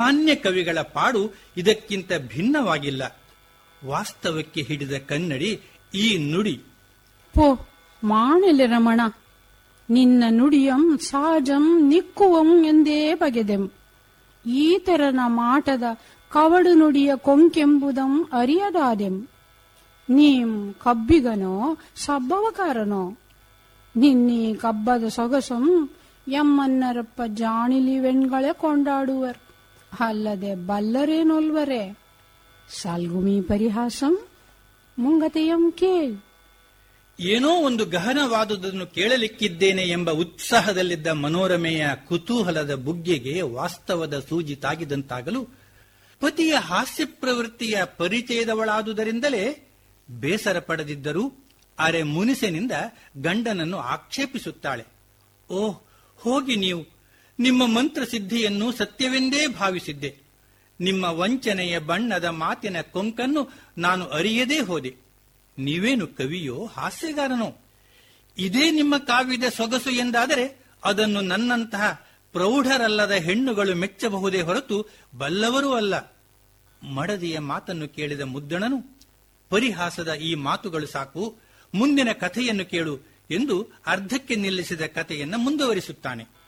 ಸಾಮಾನ್ಯ ಕವಿಗಳ ಪಾಡು ಇದಕ್ಕಿಂತ ಭಿನ್ನವಾಗಿಲ್ಲ ವಾಸ್ತವಕ್ಕೆ ಹಿಡಿದ ಕನ್ನಡಿ ಈ ನುಡಿ ಪೋ ಮಾಣೆಲೆ ರಮಣ ನಿನ್ನ ನುಡಿಯಂ ಸಹಜಂ ನಿಕ್ಕುವಂ ಎಂದೇ ಬಗೆದೆಂ ಈತರನ ಮಾಟದ ಕವಡು ನುಡಿಯ ಕೊಂಕೆಂಬುದಂ ಅರಿಯದಾದೆಂ ನೀಂ ಕಬ್ಬಿಗನೋ ಸಬ್ಬವಕಾರನೋ ನಿನ್ನೀ ಕಬ್ಬದ ಸೊಗಸಂ ಎಮ್ಮನ್ನರಪ್ಪ ಜಾಣಿಲಿವೆಣ್ಗಳೇ ಕೊಂಡಾಡುವರ್ ಅಲ್ಲದೆ ಬಲ್ಲರೇನೊಲ್ವರೇ ಸಲ್ಗುಮಿ ಪರಿಹಾಸಂ ಮುಂಗತೆಯಂ ಕೇಳ್ ಏನೋ ಒಂದು ಗಹನವಾದುದನ್ನು ಕೇಳಲಿಕ್ಕಿದ್ದೇನೆ ಎಂಬ ಉತ್ಸಾಹದಲ್ಲಿದ್ದ ಮನೋರಮೆಯ ಕುತೂಹಲದ ಬುಗ್ಗೆಗೆ ವಾಸ್ತವದ ಸೂಜಿ ತಾಗಿದಂತಾಗಲು ಪತಿಯ ಹಾಸ್ಯ ಪ್ರವೃತ್ತಿಯ ಪರಿಚಯದವಳಾದುದರಿಂದಲೇ ಬೇಸರ ಪಡೆದಿದ್ದರೂ ಅರೆ ಮುನಿಸೆನಿಂದ ಗಂಡನನ್ನು ಆಕ್ಷೇಪಿಸುತ್ತಾಳೆ ಓಹ್ ಹೋಗಿ ನೀವು ನಿಮ್ಮ ಮಂತ್ರಸಿದ್ಧಿಯನ್ನು ಸತ್ಯವೆಂದೇ ಭಾವಿಸಿದ್ದೆ ನಿಮ್ಮ ವಂಚನೆಯ ಬಣ್ಣದ ಮಾತಿನ ಕೊಂಕನ್ನು ನಾನು ಅರಿಯದೇ ಹೋದೆ ನೀವೇನು ಕವಿಯೋ ಹಾಸ್ಯಗಾರನೋ ಇದೇ ನಿಮ್ಮ ಕಾವ್ಯದ ಸೊಗಸು ಎಂದಾದರೆ ಅದನ್ನು ನನ್ನಂತಹ ಪ್ರೌಢರಲ್ಲದ ಹೆಣ್ಣುಗಳು ಮೆಚ್ಚಬಹುದೇ ಹೊರತು ಬಲ್ಲವರೂ ಅಲ್ಲ ಮಡದಿಯ ಮಾತನ್ನು ಕೇಳಿದ ಮುದ್ದಣನು ಪರಿಹಾಸದ ಈ ಮಾತುಗಳು ಸಾಕು ಮುಂದಿನ ಕಥೆಯನ್ನು ಕೇಳು ಎಂದು ಅರ್ಧಕ್ಕೆ ನಿಲ್ಲಿಸಿದ ಕಥೆಯನ್ನು ಮುಂದುವರಿಸುತ್ತಾನೆ